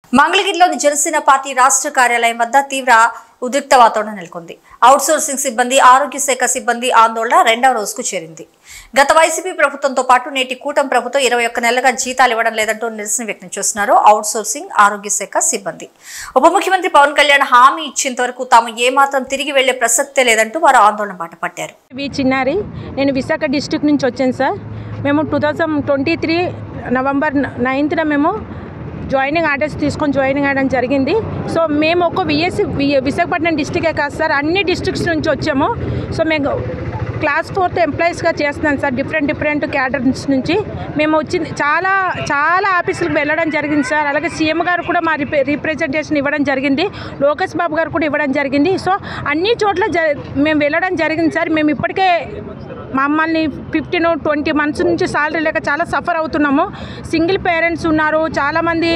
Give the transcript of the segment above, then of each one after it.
మంగళగిరిలోని జనసేన పార్టీ రాష్ట్ర కార్యాలయం వద్ద తీవ్ర ఉద్రిక్త వాతావరణం నెలకొంది అవుట్సోర్సింగ్ సిబ్బంది ఆరోగ్య శాఖ సిబ్బంది ఆందోళన రెండవ రోజుకు చేరింది గత వైసీపీ ప్రభుత్వంతో పాటు నేటి కూటమి ప్రభుత్వం ఇరవై ఒక్క నెలలుగా జీతాలు ఇవ్వడం లేదంటూ నిరసన వ్యక్తం చేస్తున్నారు అవుట్సోర్సింగ్ ఆరోగ్య శాఖ సిబ్బంది ఉప ముఖ్యమంత్రి పవన్ కళ్యాణ్ హామీ ఇచ్చేంత వరకు తాము ఏమాత్రం తిరిగి వెళ్లే ప్రసక్తే లేదంటూ వారు ఆందోళన బాట పట్టారు వి చిన్నారి నేను విశాఖ డిస్ట్రిక్ట్ నుంచి వచ్చాను సార్ మేము two thousand twenty three November నైన్త్న మేము జాయినింగ్ ఆర్డర్స్ తీసుకొని జాయినింగ్ అవ్వడం జరిగింది సో మేము ఒక విఎస్ విశాఖపట్నం డిస్టికే కాదు సార్ అన్ని డిస్ట్రిక్ట్స్ నుంచి వచ్చాము సో మేము క్లాస్ ఫోర్త్ ఎంప్లాయీస్గా చేస్తున్నాం సార్ డిఫరెంట్ డిఫరెంట్ క్యాడర్స్ నుంచి మేము వచ్చింది చాలా చాలా ఆఫీసులకు వెళ్ళడం జరిగింది సార్ అలాగే సీఎం గారు కూడా మా రిప్రె రిప్రజెంటేషన్ ఇవ్వడం జరిగింది లోకేష్ బాబు గారు కూడా ఇవ్వడం జరిగింది సో అన్ని చోట్ల జ మేము వెళ్ళడం జరిగింది సార్ మేము ఇప్పటికే మమ్మల్ని ఫిఫ్టీన్ ట్వంటీ మంత్స్ నుంచి సాలరీ లేక చాలా సఫర్ అవుతున్నాము సింగిల్ పేరెంట్స్ ఉన్నారు చాలామంది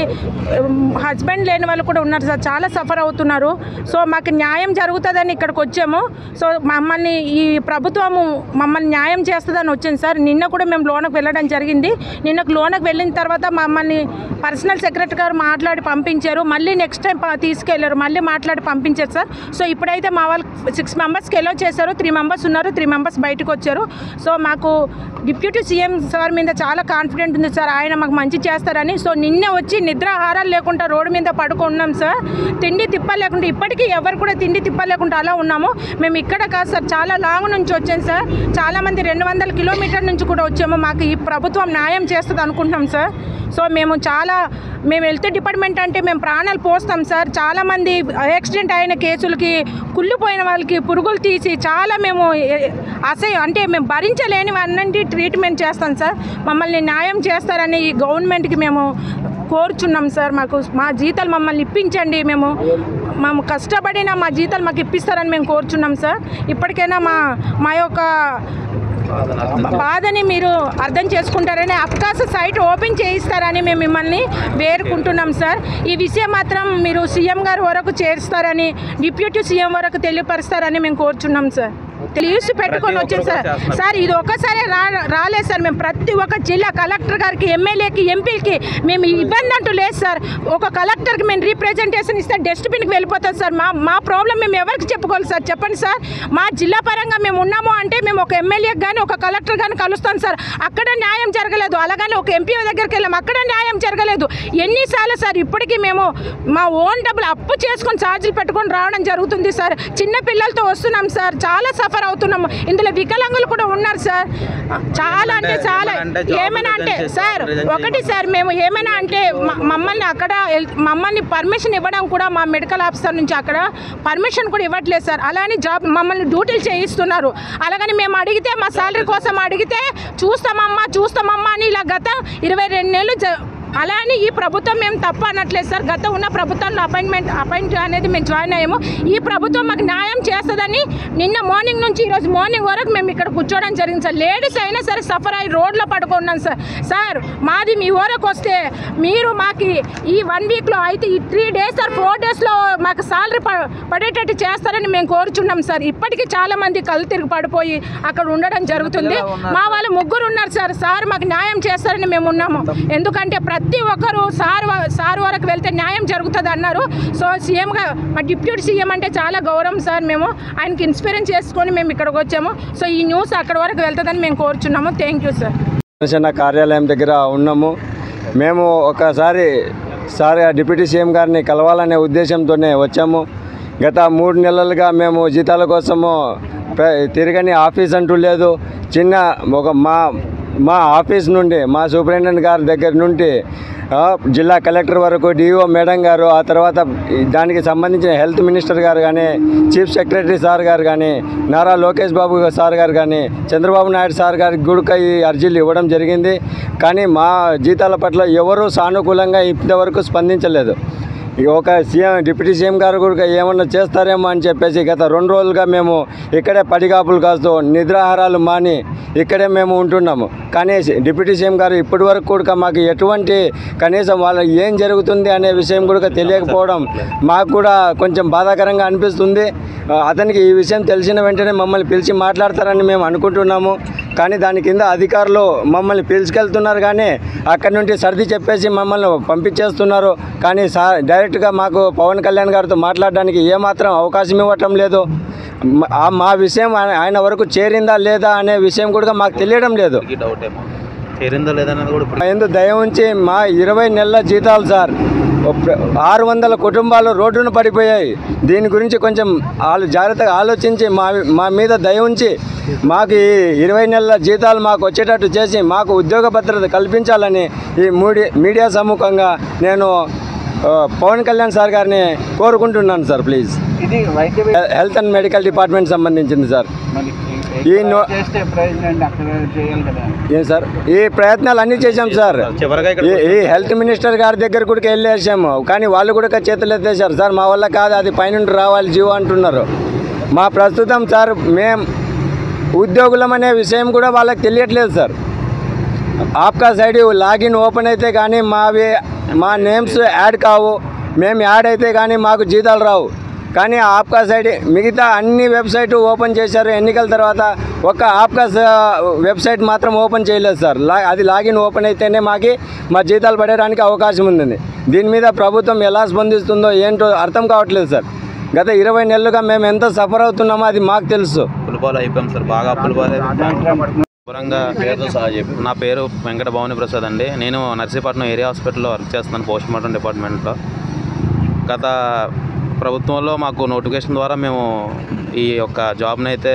హస్బెండ్ లేని వాళ్ళు కూడా ఉన్నారు సార్ చాలా సఫర్ అవుతున్నారు సో మాకు న్యాయం జరుగుతుందని ఇక్కడికి వచ్చాము సో మమ్మల్ని ఈ ప్రభుత్వము మమ్మల్ని న్యాయం చేస్తుందని వచ్చింది సార్ నిన్న కూడా మేము లోనకు వెళ్ళడం జరిగింది నిన్నకు లోనకు వెళ్ళిన తర్వాత మమ్మల్ని పర్సనల్ సెక్రటరీ గారు మాట్లాడి పంపించారు మళ్ళీ నెక్స్ట్ టైం ప- తీసుకెళ్లారు మళ్ళీ మాట్లాడి పంపించారు సార్ సో ఇప్పుడైతే మా వాళ్ళు సిక్స్ మెంబర్స్కి ఎలో చేశారు త్రీ మెంబర్స్ ఉన్నారు త్రీ మెంబర్స్ బయటకు వచ్చారు సో మాకు డిప్యూటీ సీఎం సార్ మీద చాలా కాన్ఫిడెంట్ ఉంది సార్ ఆయన మాకు మంచి చేస్తారని సో నిన్నే వచ్చి నిద్రాహారాలు లేకుండా రోడ్డు మీద పడుకున్నాం సార్ తిండి తిప్ప లేకుండా ఇప్పటికీ ఎవరు కూడా తిండి తిప్ప లేకుండా అలా ఉన్నాము మేము ఇక్కడ కాదు సార్ చాలా లాంగ్ నుంచి వచ్చాం సార్ చాలామంది రెండు వందల కిలోమీటర్ నుంచి కూడా వచ్చాము మాకు ఈ ప్రభుత్వం న్యాయం చేస్తుంది అనుకుంటున్నాం సార్ సో మేము చాలా మేము హెల్త్ డిపార్ట్మెంట్ అంటే మేము ప్రాణాలు పోస్తాం సార్ చాలామంది యాక్సిడెంట్ అయిన కేసులకి కుళ్ళిపోయిన వాళ్ళకి పురుగులు తీసి చాలా మేము ఏ- అసహ్యం అంటే మేము భరించలేని అన్నింటి ట్రీట్మెంట్ చేస్తాం సార్ మమ్మల్ని న్యాయం చేస్తారని ఈ గవర్నమెంట్కి మేము కోరుచున్నాం సార్ మాకు మా జీతాలు మమ్మల్ని ఇప్పించండి మేము మేము కష్టపడిన మా జీతాలు మాకు ఇప్పిస్తారని మేము కోరుచున్నాం సార్ ఇప్పటికైనా మా మా యొక్క బాధని మీరు అర్థం చేసుకుంటారని అఫ్కాస్ సైట్ ఓపెన్ చేయిస్తారని మేము మిమ్మల్ని వేరుకుంటున్నాం సార్ ఈ విషయం మాత్రం మీరు సీఎం గారు వరకు చేస్తారని డిప్యూటీ సీఎం వరకు తెలియపరుస్తారని మేము కోరుచున్నాం సార్ లీవ్స్ పెట్టుకొని వచ్చింది సార్ సార్ ఇది ఒక్కసారి రా రాలేదు సార్ మేము ప్రతి ఒక్క జిల్లా కలెక్టర్ గారికి ఎమ్మెల్యేకి ఎంపీకి మేము ఇబ్బంది అంటూ లేదు సార్ ఒక కలెక్టర్కి మేము రీప్రజెంటేషన్ ఇస్తే డస్ట్బిన్కి వెళ్ళిపోతాం సార్ మా మా ప్రాబ్లం మేము ఎవరికి చెప్పుకోవాలి సార్ చెప్పండి సార్ మా జిల్లా పరంగా మేము ఉన్నాము అంటే మేము ఒక ఎమ్మెల్యేకి కానీ ఒక కలెక్టర్ కానీ కలుస్తాం సార్ అక్కడ న్యాయం జరగలేదు అలాగని ఒక ఎంపీ దగ్గరికి వెళ్ళాం అక్కడ న్యాయం జరగలేదు ఎన్నిసార్లు సార్ ఇప్పటికీ మేము మా ఓన్ డబ్బులు అప్పు చేసుకొని ఛార్జీలు పెట్టుకొని రావడం జరుగుతుంది సార్ చిన్న పిల్లలతో వస్తున్నాం సార్ చాలా సఫర్ అవుతున్నాము ఇందులో వికలాంగులు కూడా ఉన్నారు సార్ చాలా అంటే చాలా ఏమైనా అంటే సార్ ఒకటి సార్ మేము ఏమైనా అంటే మ- మమ్మల్ని అక్కడ ఎల్- మమ్మల్ని పర్మిషన్ ఇవ్వడం కూడా మా మెడికల్ ఆఫీసర్ నుంచి అక్కడ పర్మిషన్ కూడా ఇవ్వట్లేదు సార్ అలానే జాబ్ మమ్మల్ని డ్యూటీలు చేయిస్తున్నారు అలాగని మేము అడిగితే మా శాలరీ కోసం అడిగితే చూస్తామమ్మా చూస్తామమ్మా అని ఇలా గత ఇరవై రెండు నెలలు జ- అలా అని ఈ ప్రభుత్వం మేము తప్పు అనట్లేదు సార్ గత ఉన్న ప్రభుత్వంలో అపాయింట్మెంట్ అపాయింట్ అనేది మేము జాయిన్ అయ్యాము ఈ ప్రభుత్వం మాకు న్యాయం చేస్తుందని నిన్న మార్నింగ్ నుంచి ఈరోజు మార్నింగ్ వరకు మేము ఇక్కడ కూర్చోవడం జరిగింది సార్ లేడీస్ అయినా సరే సఫర్ అయ్యి రోడ్లో పడుకున్నాం సార్ సార్ మాది మీ ఊరకు వస్తే మీరు మాకు ఈ వన్ వీక్లో అయితే ఈ త్రీ డేస్ సార్ ఫోర్ డేస్లో మాకు సాలరీ పడేటట్టు చేస్తారని మేము కోరుచున్నాం సార్ ఇప్పటికీ చాలా మంది కళ్ళు తిరిగి పడిపోయి అక్కడ ఉండడం జరుగుతుంది మా వాళ్ళు ముగ్గురు ఉన్నారు సార్ సార్ మాకు న్యాయం చేస్తారని మేము ఉన్నాము ఎందుకంటే ప్రతి ఒక్కరు సార్ వ- సార్ వరకు వెళ్తే న్యాయం జరుగుతుంది అన్నారు సో సీఎంగా మా డిప్యూటీ సీఎం అంటే చాలా గౌరవం సార్ మేము ఆయనకి ఇన్స్పిరెన్స్ చేసుకొని మేము ఇక్కడికి వచ్చాము సో ఈ న్యూస్ అక్కడ వరకు వెళ్తుందని మేము కోరుచున్నాము థ్యాంక్ యూ సార్ జనసేన కార్యాలయం దగ్గర ఉన్నాము మేము ఒకసారి సార్ డిప్యూటీ సీఎం గారిని కలవాలనే ఉద్దేశంతోనే వచ్చాము గత మూడు నెలలుగా మేము జీతాల కోసము ప్ర- తిరగని ఆఫీస్ అంటూ లేదు చిన్న ఒక మా మా ఆఫీస్ నుండి మా సూపరింటెండెంట్ గారి దగ్గర నుండి ఆ, జిల్లా కలెక్టర్ వరకు డిఓ మేడం గారు ఆ తర్వాత దానికి సంబంధించిన హెల్త్ మినిస్టర్ గారు కానీ చీఫ్ సెక్రటరీ సార్ గారు కానీ నారా లోకేష్ బాబు సార్ గారు కానీ చంద్రబాబు నాయుడు సార్ గారికి కూడా ఈ అర్జీలు ఇవ్వడం జరిగింది కానీ మా జీతాల పట్ల ఎవరూ సానుకూలంగా ఇంతవరకు స్పందించలేదు ఈ ఒక సీఎం డిప్యూటీ సీఎం గారు కూడా ఏమన్నా చేస్తారేమో అని చెప్పేసి గత రెండు రోజులుగా మేము ఇక్కడే పడిగాపులు కాస్తూ నిద్రాహారాలు మాని ఇక్కడే మేము ఉంటున్నాము కానీ డిప్యూటీ సీఎం గారు ఇప్పటి వరకు కూడా మాకు ఎటువంటి కనీసం వాళ్ళ ఏం జరుగుతుంది అనే విషయం కూడా తెలియకపోవడం మాకు కూడా కొంచెం బాధాకరంగా అనిపిస్తుంది ఆ, అతనికి ఈ విషయం తెలిసిన వెంటనే మమ్మల్ని పిలిచి మాట్లాడతారని మేము అనుకుంటున్నాము కానీ దాని కింద అధికారులు మమ్మల్ని పిలుచుకెళ్తున్నారు కానీ అక్కడి నుండి సర్ది చెప్పేసి మమ్మల్ని పంపించేస్తున్నారు కానీ సా డైరెక్ట్గా మాకు పవన్ కళ్యాణ్ గారితో మాట్లాడడానికి ఏమాత్రం అవకాశం ఇవ్వటం లేదు మ- ఆ మా విషయం ఆయన- ఆయన వరకు చేరిందా లేదా అనే విషయం కూడా మాకు తెలియడం లేదు ఈ డౌట్ ఏమో చేరిందో లేదన్నది కూడా ఇప్పుడు ఎందు దయ ఉంచి మా ఇరవై నెలల జీతాలు సార్ ఒక ఆరు వందల కుటుంబాలు రోడ్డున పడిపోయాయి దీని గురించి కొంచెం వాళ్ళు జాగ్రత్తగా ఆలోచించి మా మా మీద దయ ఉంచి మాకు ఈ ఇరవై నెలల జీతాలు మాకు వచ్చేటట్టు చేసి మాకు ఉద్యోగ భద్రత కల్పించాలని ఈ మూడి మీడియా సమ్ముఖంగా నేను ఆ, పవన్ కళ్యాణ్ సార్ గారిని కోరుకుంటున్నాను సార్ ప్లీజ్ ఇది వైద్య హెల్త్ అండ్ మెడికల్ డిపార్ట్మెంట్ సంబంధించింది సార్ మరి ఈ నో- చేస్తే ప్రయోజనం ఏంటి? అక్కడ చేయాలి కదా ఏం సార్ ఈ ప్రయత్నాలు అన్నీ చేశాం సార్ చివరిగా ఇక్కడ ఈ ఈ హెల్త్ మినిస్టర్ గారి దగ్గర కూడా వెళ్ళేసాము కానీ వాళ్ళు కూడా చేతులు ఎత్తేసారు సార్ మా వల్ల కాదు అది పైనుండి రావాలి జీవో అంటున్నారు మా ప్రస్తుతం సార్ మేం ఉద్యోగులం అనే విషయం కూడా వాళ్ళకి తెలియట్లేదు సార్ ఆప్కా సైడ్ లాగిన్ ఓపెన్ అయితే కానీ మావి మా నేమ్స్ యాడ్ కావు మేము యాడ్ అయితే కానీ మాకు జీతాలు రావు కానీ ఆప్కా సైడ్ మిగతా అన్ని వెబ్సైట్ ఓపెన్ చేశారు ఎన్నికల తర్వాత ఒక్క ఆప్కా స- వెబ్సైట్ మాత్రం ఓపెన్ చేయలేదు సార్ లా అది లాగిన్ ఓపెన్ అయితేనే మాకి మా జీతాలు పడడానికి అవకాశం ఉంది దీని మీద ప్రభుత్వం ఎలా స్పందిస్తుందో ఏంటో అర్థం కావట్లేదు సార్ గత ఇరవై నెలలుగా మేము ఎంత సఫర్ అవుతున్నామో అది మాకు తెలుసు అప్పులపాలు అయిపోయాం సార్ బాగా అప్పులపాలు అయిపోయాం శుభ్రంగా పేరుతో సహా చెప్పు నా పేరు వెంకట భవాని ప్రసాద్ అండి నేను నర్సీపట్నం ఏరియా హాస్పిటల్లో వర్క్ చేస్తున్నాను పోస్ట్ మార్టం డిపార్ట్మెంట్లో గత ప్రభుత్వంలో మాకు నోటిఫికేషన్ ద్వారా మేము ఈ యొక్క జాబ్ని అయితే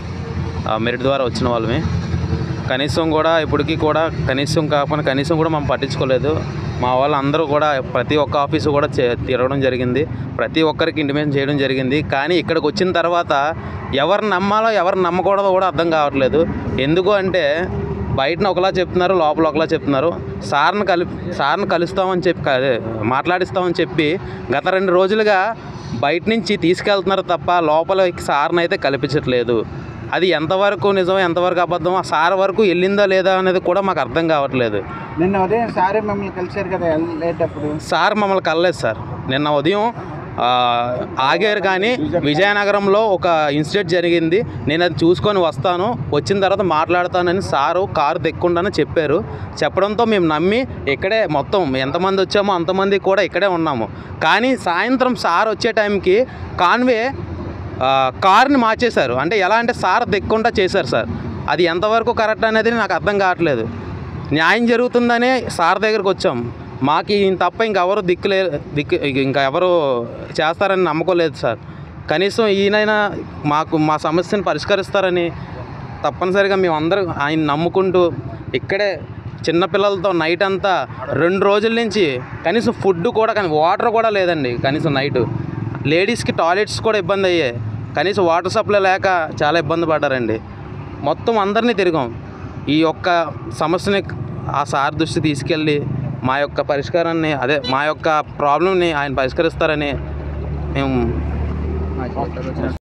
ఆ, మెరిట్ ద్వారా వచ్చిన వాళ్ళమే కనీసం కూడా ఇప్పటికీ కూడా కనీసం కాకపోయినా కనీసం కూడా మనం పట్టించుకోలేదు మా వాళ్ళందరూ కూడా ప్రతి ఒక్క ఆఫీసు కూడా చే- తిరగడం జరిగింది ప్రతి ఒక్కరికి ఇంటిమేషన్ చేయడం జరిగింది కానీ ఇక్కడికి వచ్చిన తర్వాత ఎవరు నమ్మాలో ఎవరు నమ్మకూడదో కూడా అర్థం కావట్లేదు ఎందుకు అంటే బయటన ఒకలా చెప్తున్నారు లోపల ఒకలా చెప్తున్నారు సార్ని కలి సార్ని కలుస్తామని చెప్పి అదే మాట్లాడిస్తామని చెప్పి గత రెండు రోజులుగా బయట నుంచి తీసుకెళ్తున్నారు తప్ప లోపల సార్ని అయితే కల్పించట్లేదు అది ఎంతవరకు నిజం ఎంతవరకు అబద్ధం ఆ సార్ వరకు వెళ్ళిందా లేదా అనేది కూడా మాకు అర్థం కావట్లేదు నిన్న ఉదయం సారే మమ్మల్ని కలిశారు కదా వెళ్ళేటప్పుడు సార్ మమ్మల్ని కలలేదు సార్ నిన్న ఉదయం ఆ, ఆగారు కానీ విజయనగరంలో ఒక ఇన్సిడెంట్ జరిగింది నేను అది చూసుకొని వస్తాను వచ్చిన తర్వాత మాట్లాడతానని సారు కారు తెక్కుండానే చెప్పారు చెప్పడంతో మేము నమ్మి ఇక్కడే మొత్తం ఎంతమంది వచ్చామో అంతమంది కూడా ఇక్కడే ఉన్నాము కానీ సాయంత్రం సార్ వచ్చే టైంకి కాన్వే ఆ, కార్ని మార్చేశారు అంటే ఎలా అంటే సార్ దిక్కుండా చేశారు సార్ అది ఎంతవరకు కరెక్ట్ అనేది నాకు అర్థం కావట్లేదు న్యాయం జరుగుతుందనే సార్ దగ్గరికి వచ్చాం మాకు ఈయన తప్ప ఇంకెవరు దిక్కులే దిక్కు ఇంకా ఎవరు చేస్తారని నమ్మకం లేదు సార్ కనీసం ఈయనైనా మాకు మా సమస్యను పరిష్కరిస్తారని తప్పనిసరిగా మేము అందరం ఆయన నమ్ముకుంటూ ఇక్కడే చిన్నపిల్లలతో నైట్ అంతా రెండు రోజుల నుంచి కనీసం ఫుడ్ కూడా కానీ వాటర్ కూడా లేదండి కనీసం నైట్ లేడీస్కి టాయిలెట్స్ కూడా ఇబ్బంది అయ్యాయి కనీసం వాటర్ సప్లై లేక చాలా ఇబ్బంది పడ్డారండి మొత్తం అందరినీ తిరిగాం ఈ యొక్క సమస్యని ఆ సార్ దృష్టి తీసుకెళ్ళి మా యొక్క పరిష్కారాన్ని అదే మా యొక్క ప్రాబ్లంని ఆయన పరిష్కరిస్తారని మేము